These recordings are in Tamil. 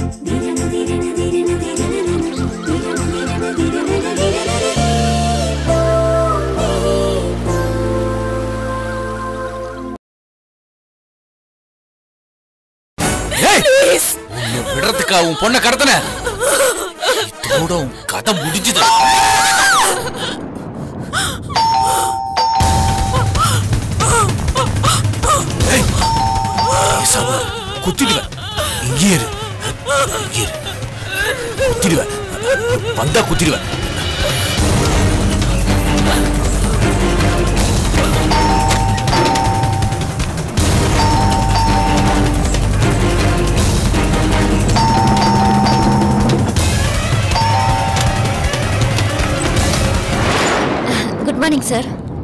ஏய்! உன்னை விடுறதுக்கா உன் பொண்ணை கடத்தின இதோட உன் கதை முடிஞ்சுது ஏய்! பேசாம குத்திடுவேன் இங்கே இரு இங்கே இரு குத்திடுவேன் வந்தா குத்திடுவேன் குட் மார்னிங் சார்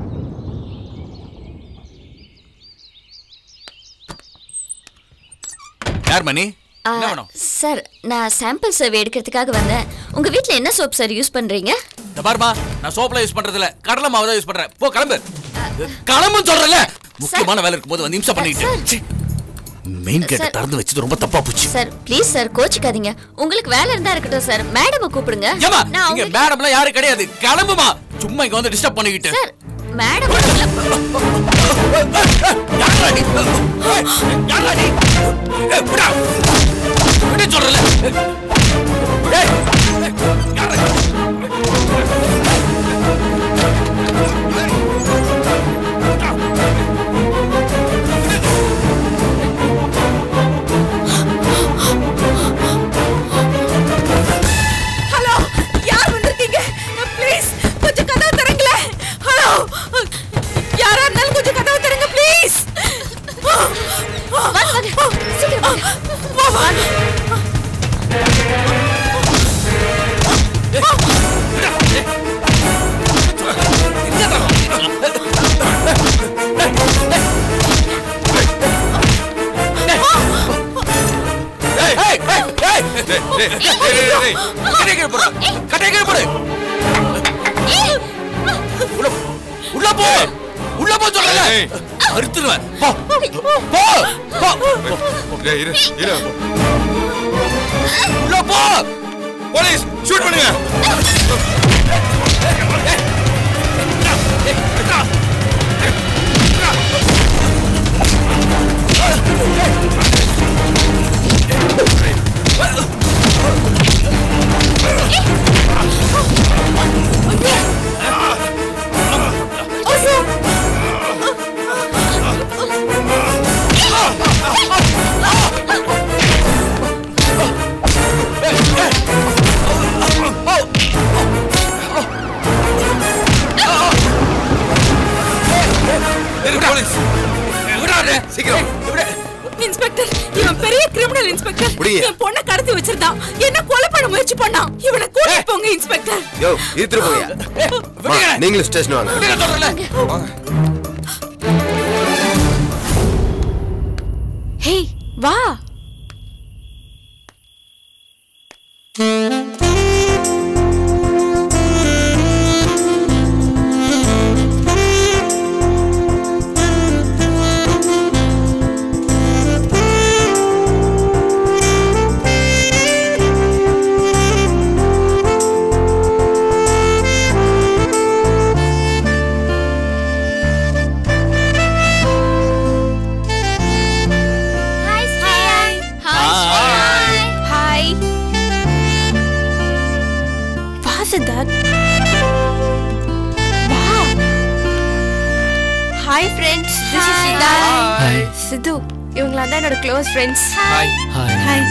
யார் மணி என்ன வேணும் சார் நான் சாம்பிள் சர்வே எடுக்கிறதுக்காக வந்தேன் உங்க வீட்ல என்ன சோப் சார் யூஸ் பண்றீங்க இந்த பாருமா நான் சோப்ல யூஸ் பண்றது இல்ல கடலை மாவு தான் யூஸ் பண்றேன் போ கிளம்பு கிளம்புன்னு சொல்றல முக்கியமான வேலை இருக்கும்போது வந்து இம்சம் பண்ணிட்டு மெயின் கேட்டை சார். திறந்து வச்சது ரொம்ப தப்பா போச்சு சார் ப்ளீஸ் சார் கோச்சிக்காதீங்க உங்களுக்கு வேலை இருந்தா இருக்கட்டும் சார் மேடமை கூப்பிடுங்க ஏமா நான் இங்க உங்களுக்கு- மேடம்லாம் யாரும் கிடையாது கிளம்புமா சும்மா இங்க வந்து டிஸ்டர்ப் பண்ணிக்கிட்டு சார் மேடம் யாரா நீ? ஏய், யாரா நீ? ஏய், விடா. விட சொல்றல. ஏய், யாரா நீ? ஹலோ யார் வந்திருக்கீங்க ப்ளீஸ் கொஞ்சம் கதவு திறங்கள ஹலோ யாரா இருந்தாலும் கொஞ்சம் கதவு திறங்க ப்ளீஸ் வாங்க வாங்க சீக்கிரம் வாங்க ஏய், ஏய், ஏய், ஏய். கட்டையை கீழே போடு. கட்டையை கீழே போடு. உள்ள போ. உள்ள போ உள்ள போ சொல்றல ஏய். அறுத்துருவேன் போ போ போ டேய், இரு இரு உள்ள போ போலீஸ் ஷூட் பண்ணுங்க இரு, போலீஸ் விடாதே சீக்கிரம் விடு. இன்ஸ்பெக்டர் இவன் பெரிய கிரிமினல் இன்ஸ்பெக்டர் புடிங்க. என் பொண்ணை கடத்தி வச்சிருந்தான் என்ன கொலை பண்ண முயற்சி பண்ணான் இவனை கூட்டிட்டு போங்க இன்ஸ்பெக்டர் யோ இழுத்துட்டு போங்க ஏய், விடுங்க. நீங்களும் ஸ்டேஷன் வாங்க விடுங்க சொல்றல ஹே வா ஹாய் வா சித்தார்த் வா hi friends this is Siddharth Sidhu இவங்களாம் தான் என்னோட close friends hi hi hi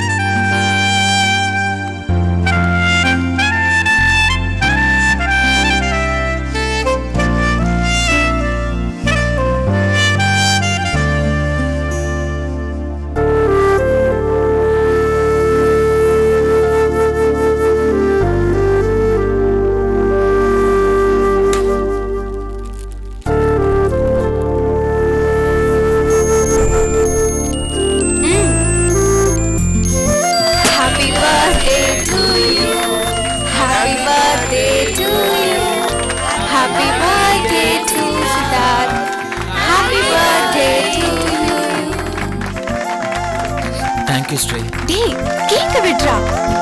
Happy birthday to you. Happy birthday to you. Happy birthday to Siddharth. Happy birthday to you. Thank you Sri டேய் கேக்க விட்றா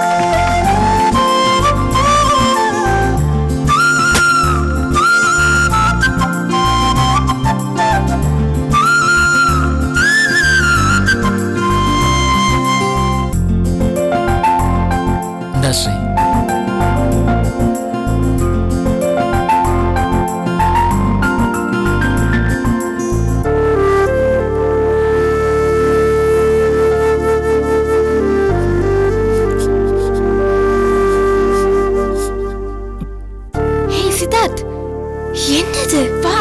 இந்தா ஸ்ரீ ஹே சித்தார்த் என்னது வா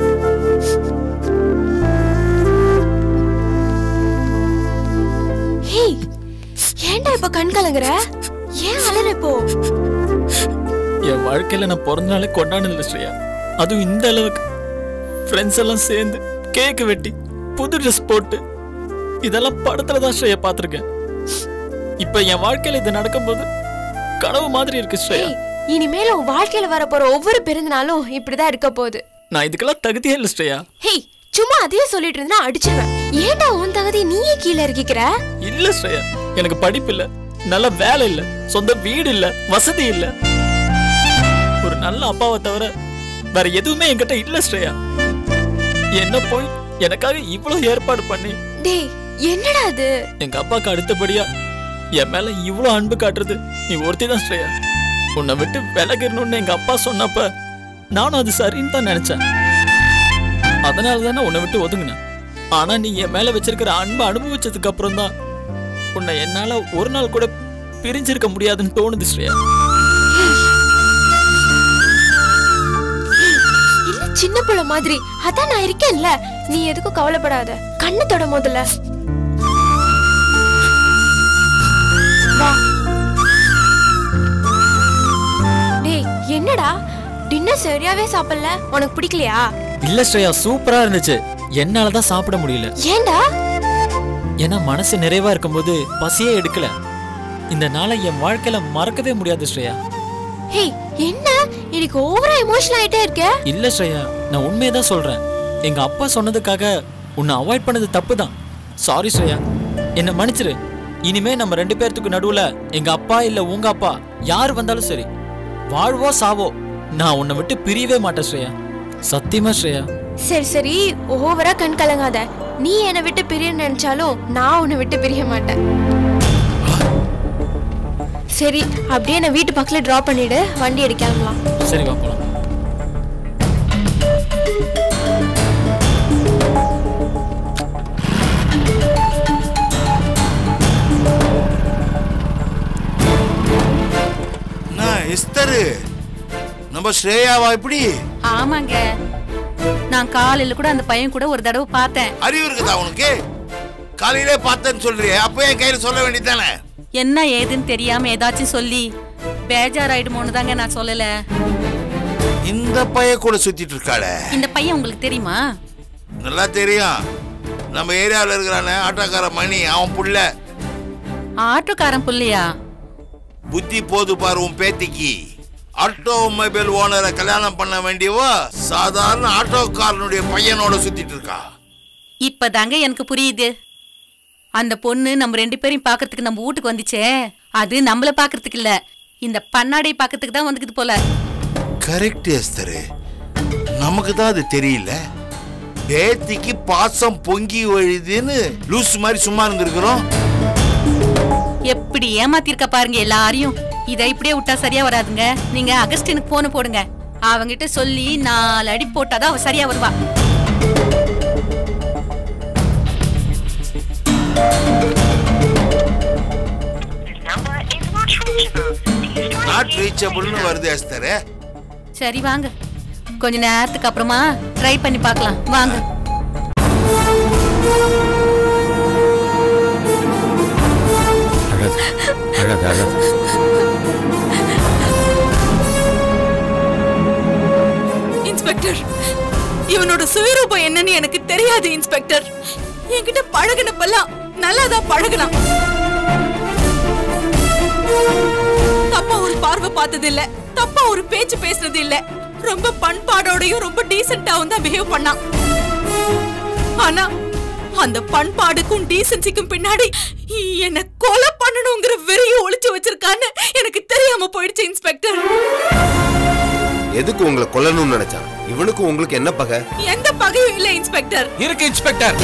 ஹே ஏன்டா இப்ப கண் கலங்குற ஏன் அலற இப்போ என் வாழ்க்கையில நான் பிறந்த நாளே கொண்டாடினது ஸ்ரேயா அதுவும் இந்த அளவுக்கு ஃப்ரெண்ட்ஸ் எல்லாம் சேர்ந்து கேக் வெட்டி புது ட்ரெஸ் போட்டு இதெல்லாம் படத்துல தான் ஸ்ரேயா பார்த்துருக்கேன் இப்ப என் வாழ்க்கையில இது நடக்கும்போது கனவு மாதிரி இருக்கு ஸ்ரேயா ஏய், இனிமேல் உன் வாழ்க்கையில வர போற ஒவ்வொரு பிறந்தநாளும் இப்படிதான் இருக்க போகுது நான் இதுக்கெல்லாம் தகுதியே இல்லை ஸ்ரேயா ஹேய் சும்மா அதையே சொல்லிட்டு இருந்தா அடிச்சிருவேன் ஏன்டா உன் தகுதி நீயே கீழே இருக்கிக்கிற இல்ல ஸ்ரேயா எனக்கு படிப்பு இல்ல நல்ல வேலை இல்ல சொந்த வீடு இல்ல வசதி இல்ல ஒரு நல்ல அப்பாவை தவிர வேற எதுவுமே என்கிட்ட இல்ல ஸ்ரேயா என்ன போய் எனக்காக இவ்வளவு ஏற்பாடு பண்ணி டேய் என்னடா அது எங்க அப்பாக்கு அடுத்தபடியா என் மேல இவ்வளவு அன்பு காட்டுறது நீ ஒருத்தி தான் ஸ்ரேயா உன்னை விட்டு விலகிடணும்னு எங்க அப்பா சொன்னப்ப நானும் அது சரின்னு தான் நினைச்சேன் அதனால தானே உன்னை விட்டு ஒதுங்கினேன் ஆனா நீ என் மேல வச்சிருக்கிற அன்பை அனுபவிச்சதுக்கு அப்புறம் தான் உன்னை என்னால ஒரு நாள் கூட பிரிஞ்சிருக்க முடியாதுன்னு தோணுது ஸ்ரேயா இல்ல சின்ன பிள்ளை மாதிரி அதான் நான் இருக்கேன்ல நீ எதுக்கும் கவலைப்படாத கண்ணு தொட முதல்ல வா டேய் என்னடா டின்னர் சரியாவே சாப்பிடல உனக்கு பிடிக்கலையா இல்ல ஸ்ரேயா சூப்பரா இருந்துச்சு என்னால தான் சாப்பிட முடியல ஏன்டா ஏன்னா மனசு நிறைவா இருக்கும்போது பசியே எடுக்கல இந்த நாளை என் வாழ்க்கையில மறக்கவே முடியாது ஸ்ரேயா ஹேய் என்ன இன்னைக்கு ஓவரா எமோஷனல் ஆயிட்டே இருக்க இல்ல ஸ்ரேயா நான் உண்மையை தான் சொல்றேன் எங்க அப்பா சொன்னதுக்காக உன்னை அவாய்ட் பண்ணது தப்பு தான் சாரி ஸ்ரேயா என்னை மன்னிச்சிரு இனிமே நம்ம ரெண்டு பேர்த்துக்கு நடுவுல எங்க அப்பா இல்ல உங்க அப்பா யார் வந்தாலும் சரி வாழ்வோ சாவோ நான் உன்னை விட்டு பிரியவே மாட்டேன் ஸ்ரேயா சத்தியமா ஸ்ரேயா சரி சரி ஓவரா கண் கலங்காத நீ என்னை விட்டு பிரிய நினைச்சாலும் நான் உன்னை விட்டு பிரிய மாட்டேன் சரி அப்படியே நான் வீட்டு பக்கத்துல டிராப் பண்ணிடு வண்டி எடுக்கலாம்லாம் சரி வா போலாம் என்ன எஸ்தரு நம்ம ஸ்ரேயாவா இப்படி ஆமாங்க நான் காலையில கூட அந்த பையன் கூட ஒரு தடவை பார்த்தேன் அறிவு இருக்குதா உனக்கு காலையிலே பார்த்தேன்னு சொல்றியே அப்போ என் கையில சொல்ல வேண்டியதானே என்ன ஏதுன்னு தெரியாம ஏதாச்சும் சொல்லி பேஜாராயிடுமோன்னு தாங்க நான் சொல்லல இந்த பைய கூட சுத்திட்டு இருக்காளே இந்த பையன் உங்களுக்கு தெரியுமா நல்லா தெரியும் நம்ம ஏரியாவில் இருக்கிறானே ஆட்டோக்கார மணி அவன் புள்ள ஆட்டோக்காரன் புள்ளையா புத்தி போது பாரு உன் பேத்திக்கு ஆட்டோமொபைல் ஓனரை கல்யாணம் பண்ண வேண்டியவோ சாதாரண ஆட்டோக்காரனுடைய பையனோட சுத்திட்டு இருக்கா இப்பதாங்க எனக்கு புரியுது அந்த பொண்ணு நம்ம ரெண்டு பேரையும் பார்க்கறதுக்கு நம்ம வீட்டுக்கு வந்துச்சே அது நம்மள பார்க்கறதுக்கு இல்ல இந்த பண்ணாடியை பார்க்கறதுக்கு தான் வந்துக்குது போல கரெக்ட் எஸ்தரு நமக்கு தான் அது தெரியல பேத்திக்கு பாசம் பொங்கி வழிதுன்னு லூஸ் மாதிரி சும்மா இருந்திருக்கிறோம் எப்படி ஏமாத்திருக்க பாருங்க எல்லாரையும் இதை இப்படியே விட்டா சரியா வராதுங்க நீங்க அகஸ்டினுக்கு போன போடுங்க அவங்கிட்ட சொல்லி நாலு அடி போட்டாதான் அவ சரியா வருவா நாட் ரீச்சபிள்னு வருது எஸ்தரு சரி வாங்க கொஞ்ச நேரத்துக்கு அப்புறமா ட்ரை பண்ணி பார்க்கலாம் வாங்க அழாது அழாது அழாது இன்ஸ்பெக்டர் இவனோட சுயரூபம் என்னன்னு எனக்கு தெரியாது இன்ஸ்பெக்டர் என்கிட்ட பழகினப்பெல்லாம் நல்லா தான் பழகினான் தப்பா ஒரு பார்வை பார்த்தது இல்ல தப்பா ஒரு பேச்சு பேசுனது இல்ல ரொம்ப பண்பாடோடையும் ரொம்ப டீசென்ட்டாவும் தான் பிஹேவ் பண்ணான் ஆனா அந்த பண்பாடுக்கும் டீசன்சிக்கும் பின்னாடி என்ன கொலை பண்ணணுங்கிற வெறிய ஒளிச்சு வச்சிருக்கான்னு எனக்கு தெரியாம போயிடுச்சு இன்ஸ்பெக்டர் எதுக்கு உங்களை கொல்லணும்னு நினைச்சான் இவனுக்கு உங்களுக்கு என்ன பகை எந்த பகையும் இல்ல இன்ஸ்பெக்டர் இருக்கு இன்ஸ்பெக்டர்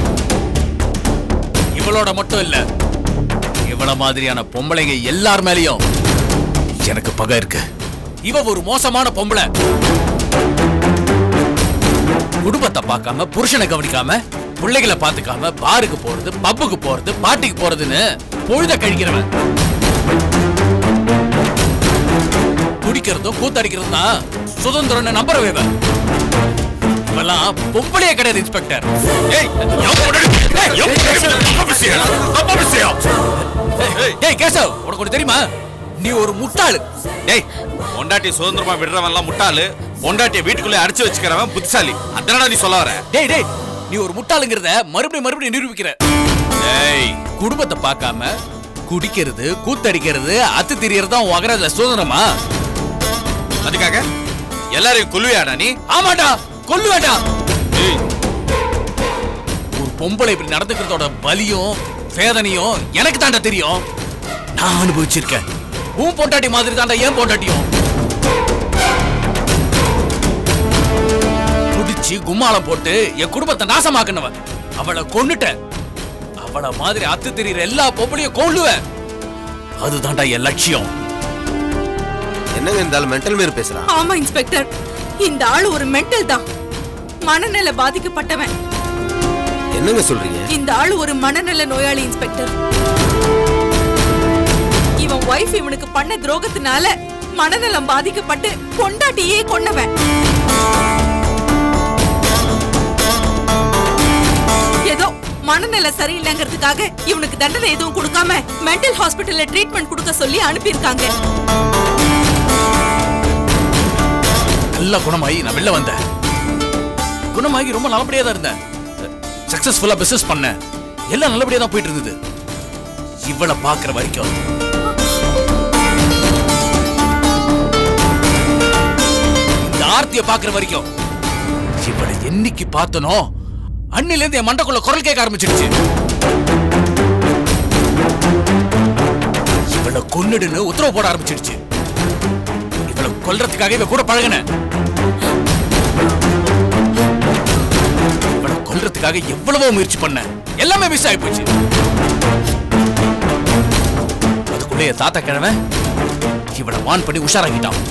இவளோட மட்டும் இல்ல இவள மாதிரியான பொம்பளைங்க எல்லார் மேலயும் எனக்கு பகை இருக்கு இவ ஒரு மோசமான பொம்பளை குடும்பத்தை பார்க்காம புருஷனை கவனிக்காம பிள்ளைகளை பார்த்துக்காம பாருக்கு போறது பப்புக்கு போறது பாட்டிக்கு போறதுன்னு பொழுத கழிக்கிறவன் குடிக்கிறதும் கூத்தடிக்கிறதும் தான் சுதந்திரம்னு நம்புறவே இவன். இவெல்லாம் பொம்பளையே கிடையாது இன்ஸ்பெக்டர் ஏய், எவன் பொண்டாட்டி? ஏய், எவன் பொண்டாட்டி? அப்பா விஷயம், அப்பா விஷயம். ஏய், ஏய், கேசவ் உனக்கு ஒண்ணு தெரியுமா நீ ஒரு முட்டாளு டேய் பொண்டாட்டி சுதந்திரமா விடுறவன் எல்லாம் முட்டாளு பொண்டாட்டிய வீட்டுக்குள்ளே அடைச்சு வச்சுக்கிறவன் புத்திசாலி அதனால நீ சொல்ல வர டேய் டேய் நீ ஒரு முட்டாளுங்கிறத மறுபடியும் மறுபடியும் நிரூபிக்கிற டேய் குடும்பத்தை பார்க்காம குடிக்கிறது கூத்தடிக்கிறது அத்து திரியறது தான் உகரதுல சுதந்திரமா அதுக்காக எல்லாரையும் கொல்லுவியாடா நீ ஆமாடா கொல்லு வேண்டாம் டேய் ஒரு பொம்பளை இப்படி நடந்துக்கிறதோட வலியும் வேதனையும் எனக்கு தாண்டா தெரியும் நான் அனுபவிச்சிருக்கேன் உன் பொண்டாட்டி மாதிரி தாண்டா ஏன் பொண்டாட்டியும் குடிச்சு கும்மாளம் போட்டு என் குடும்பத்தை நாசமாக்குனவன் அவளை கொன்னுட்டேன் அவள மாதிரி அத்து தெரியுற எல்லா பொம்பளையும் கொல்லுவேன் அதுதான்டா என் லட்சியம் என்னங்க இருந்தாலும் மென்டல் மாரி பேசுறான் ஆமா இன்ஸ்பெக்டர் இந்த ஆளு ஒரு மென்டல் தான் மனநல பாதிக்கப்பட்டவன் என்னங்க சொல்றீங்க இந்த ஆளு ஒரு மனநல நோயாளி இன்ஸ்பெக்டர் இவன் ஒய்ஃப் இவனுக்கு பண்ண துரோகத்தினால மனநலம் பாதிக்கப்பட்டு பொண்டாட்டியே கொன்னவன் ஏதோ மனநல சரியில்லைங்கிறதுக்காக இவனுக்கு தண்டனை எதுவும் கொடுக்காம மென்டல் ஹாஸ்பிட்டல்ல ட்ரீட்மெண்ட் கொடுக்க சொல்லி அனுப்பியிருக்காங்க நல்ல குணமாயி நான் வெளில வந்தேன் குணமாகி ரொம்ப நல்லபடியா தான் இருந்தேன் சக்சஸ்ஃபுல்லா பிசினஸ் பண்ணேன் எல்லாம் நல்லபடியா தான் போயிட்டு இருந்தது இவளை பாக்குற வரைக்கும் இந்த ஆர்த்திய பாக்குற வரைக்கும் இவளை என்னைக்கு பார்த்தனோ அன்னில இருந்து என் மண்டக்குள்ள குரல் கேட்க ஆரம்பிச்சிடுச்சு இவளை கொன்னுடுன்னு உத்தரவு போட ஆரம்பிச்சிடுச்சு இவளை கொல்றதுக்காக இவ கூட பழகினேன் இவளை கொல்றதுக்காக எவ்வளவோ முயற்சி பண்ணேன் எல்லாமே மிஸ் ஆகி போச்சு அதுக்குள்ளே என் தாத்தா கிழமை இவளை வான் பண்ணி உஷாராக்கிட்டான்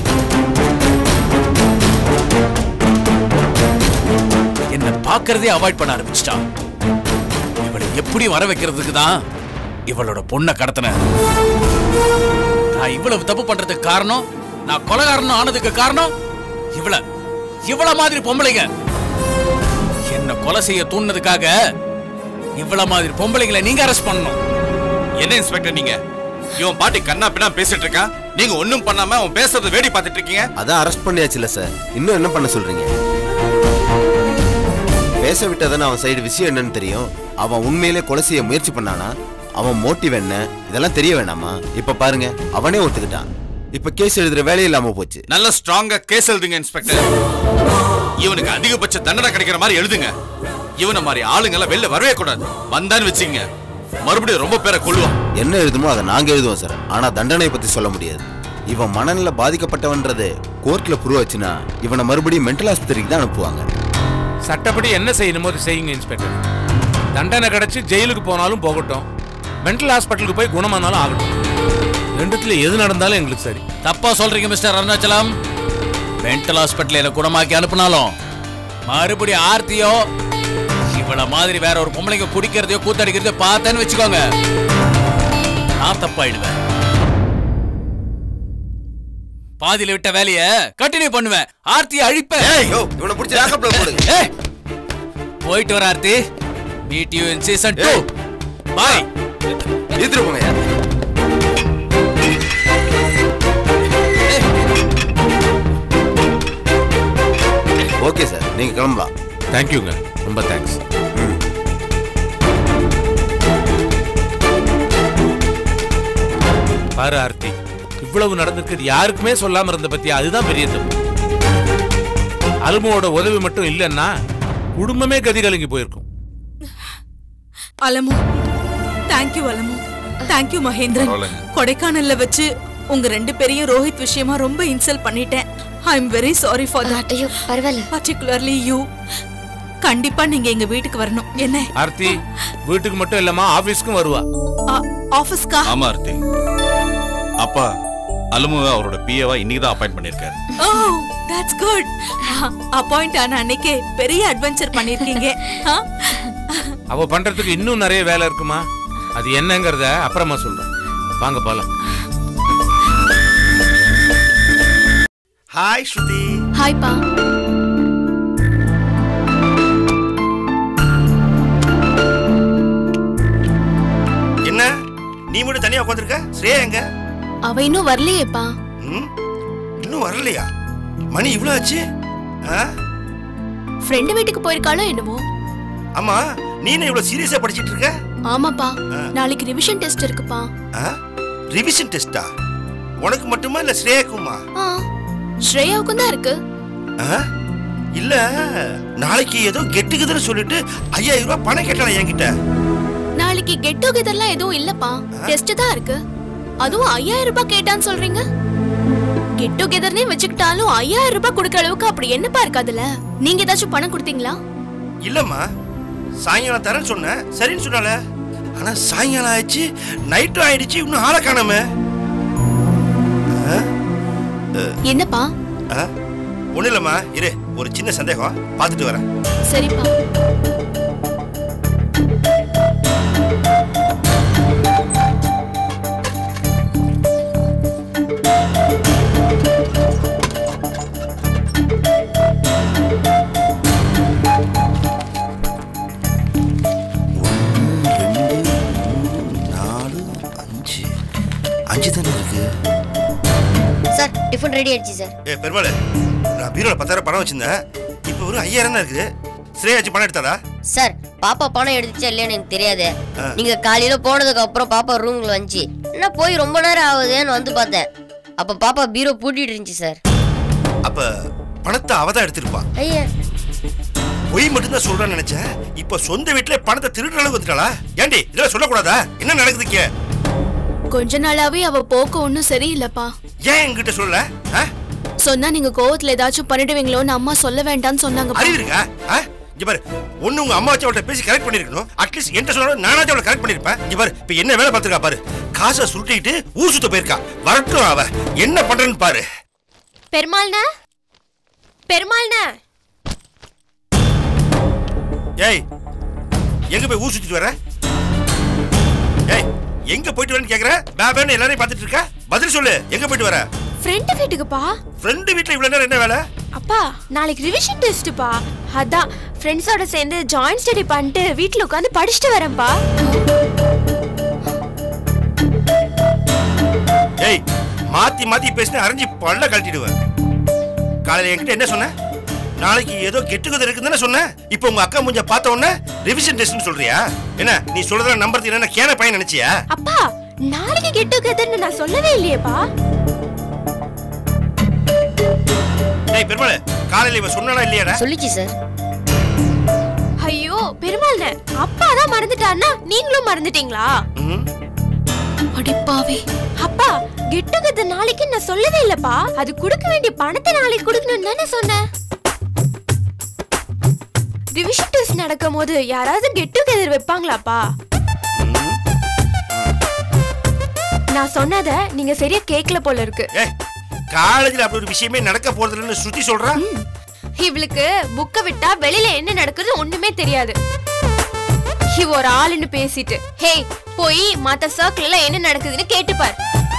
என்ன பார்க்கறதே அவாய்ட் பண்ண ஆரம்பிச்சிட்டான் இவளை எப்படி வர வைக்கிறதுக்கு தான் இவளோட பொண்ணை கடத்தினேன் நான் இவ்வளவு தப்பு பண்றதுக்கு காரணம் நான் கொலகாரன் ஆனதுக்கு காரணம் இவள இவள மாதிரி பொம்பளைங்க என்ன கொலை செய்ய தூண்டினதுக்காக இவள மாதிரி பொம்பளைங்களை நீங்க அரெஸ்ட் பண்ணணும் என்ன இன்ஸ்பெக்டர் நீங்க இவன் பாட்டி கண்ணா பின்னா பேசிட்டு இருக்கான் நீங்க ஒண்ணும் பண்ணாம அவன் பேசுறத வேடி பார்த்துட்டு இருக்கீங்க அதான் அரெஸ்ட் பண்ணியாச்சுல சார் இன்னும் என்ன பண்ண சொல்றீங்க பேச விட்டதானே அவன் சைடு விஷயம் என்னன்னு தெரியும் அவன் உண்மையிலே கொலை செய்ய முயற்சி பண்ணானா அவன் மோட்டிவ் என்ன இதெல்லாம் தெரிய வேணாமா இப்ப பாருங்க அவனே ஒத்துக்கிட்டான் இப்ப கேஸ் எழுதுற வேலையே இல்லாம போச்சு நல்ல ஸ்ட்ராங்கா கேஸ் எழுதுங்க இன்ஸ்பெக்டர் இவனுக்கு அதிகபட்ச தண்டனை கிடைக்கிற மாதிரி எழுதுங்க இவனை மாதிரி ஆளுங்க எல்லாம் வெளில வரவே கூடாது வந்தான்னு வச்சுங்க மறுபடியும் ரொம்ப பேரை கொள்ளுவான் என்ன எழுதுமோ அதை நாங்க எழுதுவோம் சார் ஆனா தண்டனை பத்தி சொல்ல முடியாது இவன் மனநில பாதிக்கப்பட்டவன்றது கோர்ட்ல ப்ரூவ் ஆச்சுன்னா இவனை மறுபடியும் மென்டல் ஆஸ்பத்திரிக்கு தான் அனுப்புவாங்க சட்டப்படி என்ன செய்யணுமோ அதை செய்யுங்க இன்ஸ்பெக்டர் தண்டனை கிடைச்சு ஜெயிலுக்கு போனாலும் போகட்டும் மென்டல் ஹாஸ்பிட்டலுக்கு போய் குணமானாலும் ஆகட்டும் ரெண்டுத்துல எது நடந்தாலும் எங்களுக்கு சரி தப்பா சொல்றீங்க மிஸ்டர் அருணாச்சலம் மென்டல் ஹாஸ்பிட்டல் குணமாக்கி அனுப்புனாலும் மறுபடியும் ஆர்த்தியோ இவள மாதிரி வேற ஒரு பொம்பளைங்க குடிக்கிறதையோ கூத்தடிக்கிறதையோ பார்த்தேன்னு வச்சுக்கோங்க நான் தப்பாயிடுவேன் பாதியில விட்ட வேலைய கண்டினியூ பண்ணுவேன் ஆர்த்தியை அழிப்பேன் யோ, இவனை பிடிச்சி லாக்கப்ல போடுங்க ஏய், போயிட்டு வர Aarthi meet you in season two bye எடுத்துட்டு போங்க யார் ஓகே சார் நீங்க கிளம்பலாம் தேங்க்யூங்க ரொம்ப தேங்க்ஸ் பாரு ஆர்த்தி இவ்வளவு நடந்திருக்கு யாருக்குமே சொல்லாம இருந்த பத்தியா அதுதான் பெரிய தப்பு அலுமோட உதவி மட்டும் இல்லைன்னா குடும்பமே கதி கலங்கி போயிருக்கும் அலமு தேங்க்யூ அலமு தேங்க்யூ மகேந்திரன் பரவாயில்லைங்க. கொடைக்கானல்ல வச்சு உங்க ரெண்டு பேரையும் ரோஹித் விஷயமா ரொம்ப இன்சல்ட் பண்ணிட்டேன் I am very sorry for that ஐயோ பரவாயில்ல பர்டிகுலர்லி யூ கண்டிப்பா நீங்க எங்க வீட்டுக்கு வரணும் என்ன ஆர்த்தி வீட்டுக்கு மட்டும் இல்லம்மா ஆபீஸ்க்கும் வருவா ஆபீஸ்க்கா ஆமா ஆர்த்தி அப்பா அலுமுவை அவரோட பிஏவா இன்னைக்கு தான் அப்பாயிண்ட் பண்ணிருக்காரு ஓ தட்ஸ் குட் அப்பாயிண்ட் ஆன அன்னைக்கே பெரிய அட்வென்ச்சர் பண்ணிருக்கீங்க ஆ? அவ பண்றதுக்கு இன்னும் நிறைய வேலை இருக்குமா அது என்னங்கறத அப்புறமா சொல்றேன் வாங்க போலாம் ஹாய் ஸ்ருதி ஹாய்ப்பா என்ன நீ மட்டும் தனியா உட்காந்துருக்க ஸ்ரேயா எங்க அவ இன்னும் வரலையேப்பா ம்? இன்னும் வரலையா மணி இவ்வளவு ஆச்சு ஆ? ஃப்ரெண்டு வீட்டுக்கு போயிருக்காளோ என்னமோ ஆமா நீ என்ன இவ்வளவு சீரியஸா படிச்சிட்டு இருக்க ஆமாப்பா நாளைக்கு ரிவிஷன் டெஸ்ட் இருக்குப்பா ரிவிஷன் டெஸ்டா உனக்கு மட்டுமா இல்ல ஸ்ரேயாக்குமா ஆ ஸ்ரேயாவுக்கும் தான் இருக்கு ஆ? இல்ல நாளைக்கு ஏதோ கெட்டுக்குதுன்னு சொல்லிட்டு ஐயாயிரம் ரூபாய் பணம் கேட்டாளா என்கிட்ட நாளைக்கு கெட் டுகெதர்லாம் எதுவும் இல்லப்பா டெஸ்ட் தான் இருக்கு அதுவும் ஐயாயிரம் ரூபாய் கேட்டான்னு சொல்றீங்க கெட் டுகெதர்னே வச்சுக்கிட்டாலும் ஐயாயிரம் ரூபாய் கொடுக்கற அளவுக்கு அப்படி என்னப்பா இருக்கு அதுல நீங்க ஏதாச்சும் பணம் கொடுத்தீங்களா இல்லம்மா சாயங்காலம் தரேன்னு சொன்னேன் சரின்னு சொன்னால ஆனா சாயங்காலம் ஆயிடுச்சு நைட்டும் ஆயிடுச்சு இன்னும் ஆளை காணாம என்னப்பா ஒண்ணு இல்லம்மா இரு ஒரு சின்ன சந்தேகம் பார்த்துட்டு வரேன் சரிப்பா நாலு அஞ்சு அஞ்சு தானே இருக்கு சார் டிஃபன் ரெடி ஆயிடுச்சு சார் ஏ பெருமாள் நான் பீரோல பத்தாயிரம் பணம் வச்சிருந்தேன் இப்போ ஒரு ஐயாயிரம் தான் இருக்குது ஸ்ரேயாச்சு பணம் எடுத்தாளா சார் பாப்பா பணம் எடுத்துச்சா இல்லையான்னு எனக்கு தெரியாது ஆ. நீங்க காலையில போனதுக்கு அப்புறம் பாப்பா ரூம்ல வந்துச்சு என்ன போய் ரொம்ப நேரம் ஆகுதுன்னு வந்து பார்த்தேன் அப்ப பாப்பா பீரோ பூட்டிட்டு இருந்துச்சு சார் அப்ப பணத்தை அவ தான் எடுத்திருப்பா ஐயா பொய் மட்டும்தான் சொல்றான்னு நினைச்சேன் இப்ப சொந்த வீட்டுல பணத்தை திருடுற அளவுக்கு வந்துட்டாளா ஏண்டி இதெல்லாம் சொல்லக்கூடாதா என்ன நடக்குது இங்க கொஞ்ச நாளாவே அவ போக்கு ஒன்றும் சரியில்லைப்பா ஏன் என்கிட்ட சொல்லல ஆ? சொன்னா நீங்க கோவத்துல ஏதாச்சும் பண்ணிடுவீங்களோன்னு அம்மா சொல்ல வேண்டாம்னு சொன்னாங்க அறிவு இருக்கா ஆ? இங்க பாரு ஒண்ணு உங்க அம்மா வச்சு அவள்கிட்ட பேசி கரெக்ட் பண்ணிருக்கணும் அட்லீஸ்ட் என்கிட்ட சொன்னாலும் நானாச்சும் அவளை கரெக்ட் பண்ணிருப்பேன் இங்க பாரு இப்ப என்ன வேலை பார்த்திருக்கா பாரு காசை சுருட்டிட்டு ஊர் சுத்த போயிருக்கா வரட்டும் அவ என்ன பண்றேன்னு பாரு பெருமாள்னா பெருமாள்னா ஏய் எங்க போய் ஊர் சுத்திட்டு வர ஏய் எங்க போயிட்டு வரேன்னு கேக்குற பேபேன்னு எல்லாரையும் பார்த்துட்டு இருக்க பதில் சொல்லு எங்க போயிட்டு வர ஃப்ரெண்டு வீட்டுக்குப்பா ஃப்ரெண்டு வீட்ல இவ்வளவு நேரம் என்ன வேலை அப்பா நாளைக்கு ரிவிஷன் டெஸ்ட்டுப்பா அதான் ஃப்ரெண்ட்ஸோட சேர்ந்து ஜாயின்ட் ஸ்டடி பண்ணிட்டு வீட்டில் உட்காந்து படிச்சுட்டு வரேன்ப்பா ஏய் மாத்தி மாத்தி பேசினா அரைஞ்சி பல்ல கழட்டிடுவேன் காலையில என்கிட்ட என்ன சொன்ன நாளைக்கு ஏதோ கெட்டுக்குது இருக்குன்னு சொன்னேன் இப்போ உங்க அக்கா முஞ்ச பார்த்த உடனே ரிவிஷன் டெஸ்ட்னு சொல்றியா என்ன நீ சொல்றத நம்புறது என்ன கேன பையன் நினைச்சியா அப்பா நாளைக்கு கெட் டுகெதர்னு நான் சொல்லவே இல்லையேப்பா டேய் பெருமாள் காலையில இவ சொன்னானா இல்லையாடா சொல்லிச்சு சார் ஐயோ பெருமாள் அப்பா தான் மறந்துட்டாருன்னா நீங்களும் மறந்துட்டீங்களா ம் அடிப்பாவே அப்பா கெட் டுகெதர் நாளைக்கு நான் சொல்லவே இல்லப்பா அது கொடுக்க வேண்டிய பணத்தை நாளைக்கு கொடுக்கணும்னு தானே சொன்னேன் ரிவிஷன் டெஸ்ட் நடக்கும் போது யாராவது கெட் டுகெதர் வைப்பாங்களாப்பா நான் சொன்னத நீங்க சரியா கேட்கல போல இருக்கு ஏய் காலேஜ்ல அப்படி ஒரு விஷயமே நடக்க போறது இல்லைன்னு ஸ்ருதி சொல்றா இவளுக்கு புக்க விட்டா வெளியில என்ன நடக்குது ஒண்ணுமே தெரியாது இவ ஒரு ஆளுன்னு பேசிட்டு ஹே போய் மத்த சர்க்கிள்ல என்ன நடக்குதுன்னு கேட்டுப்பார்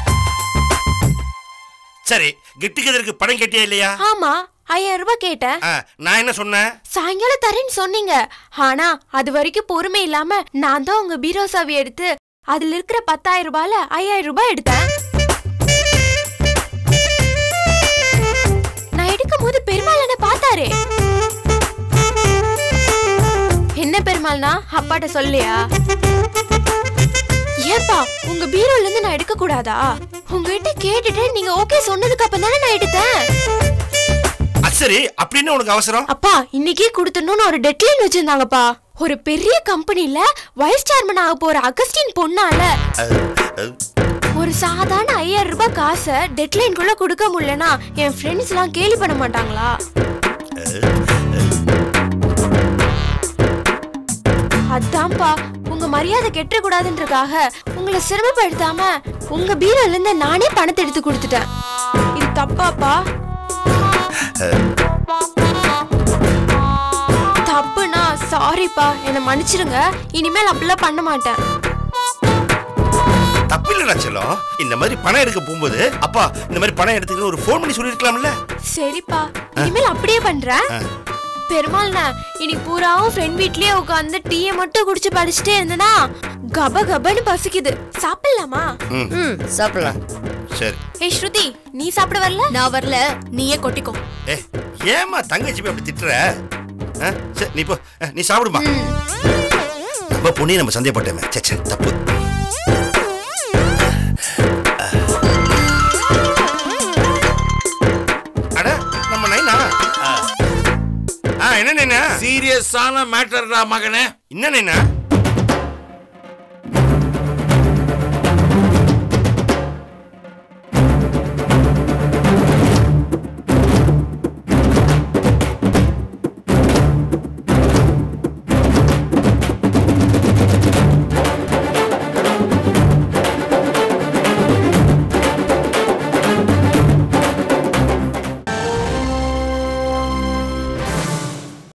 சரி கெட்டுக்கதற்கு பணம் கேட்டியா இல்லையா ஆமா ஐயாயிரம் ரூபாய் கேட்டேன் ஆ, நான் என்ன சொன்னேன் சாயங்காலம் தரேன்னு சொன்னீங்க ஆனா அது வரைக்கும் பொறுமை இல்லாம நான் தான் உங்க பீரோ சாவி எடுத்து அதுல இருக்கிற பத்தாயிரம் ரூபாயில ஐயாயிரம் ரூபாய் எடுத்தேன் நான் எடுக்கும் போது பெருமாள் என்ன பார்த்தாரே என்ன பெருமாள்னா அப்பாட்ட சொல்லியா ஏப்பா உங்க பீரோல இருந்து நான் எடுக்க கூடாதா உங்ககிட்ட கேட்டுட்டு நீங்க ஓகே சொன்னதுக்கு அப்புறம் தானே நான் எடுத்தேன் அது சரி அப்படின்னு உனக்கு அவசரம் அப்பா இன்னைக்கே கொடுத்துடணும்னு ஒரு டெட்லைன் வச்சிருந்தாங்கப்பா ஒரு பெரிய கம்பெனில வைஸ் சேர்மன் ஆக போற அகஸ்டின் பொண்ணால ஒரு சாதாரண ஐயாயிரம் ரூபாய் காசை டெட்லைன்குள்ள கொடுக்க முடியலனா என் ஃப்ரெண்ட்ஸ் எல்லாம் கேலி பண்ண மாட்டாங்களா அதான்ப்பா உங்க மரியாதை கெட்ட கூடாதுன்றதுக்காக உங்களை சிரமப்படுத்தாம உங்க பீரோல இருந்து நானே பணத்தை எடுத்து கொடுத்துட்டேன் இது தப்பாப்பா தப்புனா சாரிப்பா என்னை மன்னிச்சிடுங்க இனிமேல் அப்படிலாம் பண்ண மாட்டேன் தப்பு இல்லடா செல்லம் இந்த மாதிரி பணம் எடுக்க போகும்போது அப்பா இந்த மாதிரி பணம் எடுத்துக்கிட்டு ஒரு ஃபோன் பண்ணி சொல்லிருக்கலாம்ல சரிப்பா இனிமேல் அப்படியே பண்றேன் பெருமாள்ண்ணா இன்னைக்கு பூராவும் ஃப்ரெண்ட் வீட்லயே உட்காந்து டீயை மட்டும் குடிச்சு படிச்சுட்டே இருந்தனா கப கபன்னு பசிக்குது சாப்பிடலாமா ம் சாப்பிடலாம் சரி ஏய் ஸ்ருதி நீ சாப்பிட வரல நான் வரல நீயே கொட்டிக்கோ ஏ ஏமா தங்கச்சி போய் அப்படி திட்டுற ஆ, சரி நீ போ ஆ, நீ சாப்பிடுமா நம்ம பொண்ணே நம்ம சந்தேகப்பட்டோமே சே சே தப்பு அட நம்ம நைனா ஆ. ஆ என்ன நைனா சீரியஸான மேட்டர்டா மகனே என்ன நைனா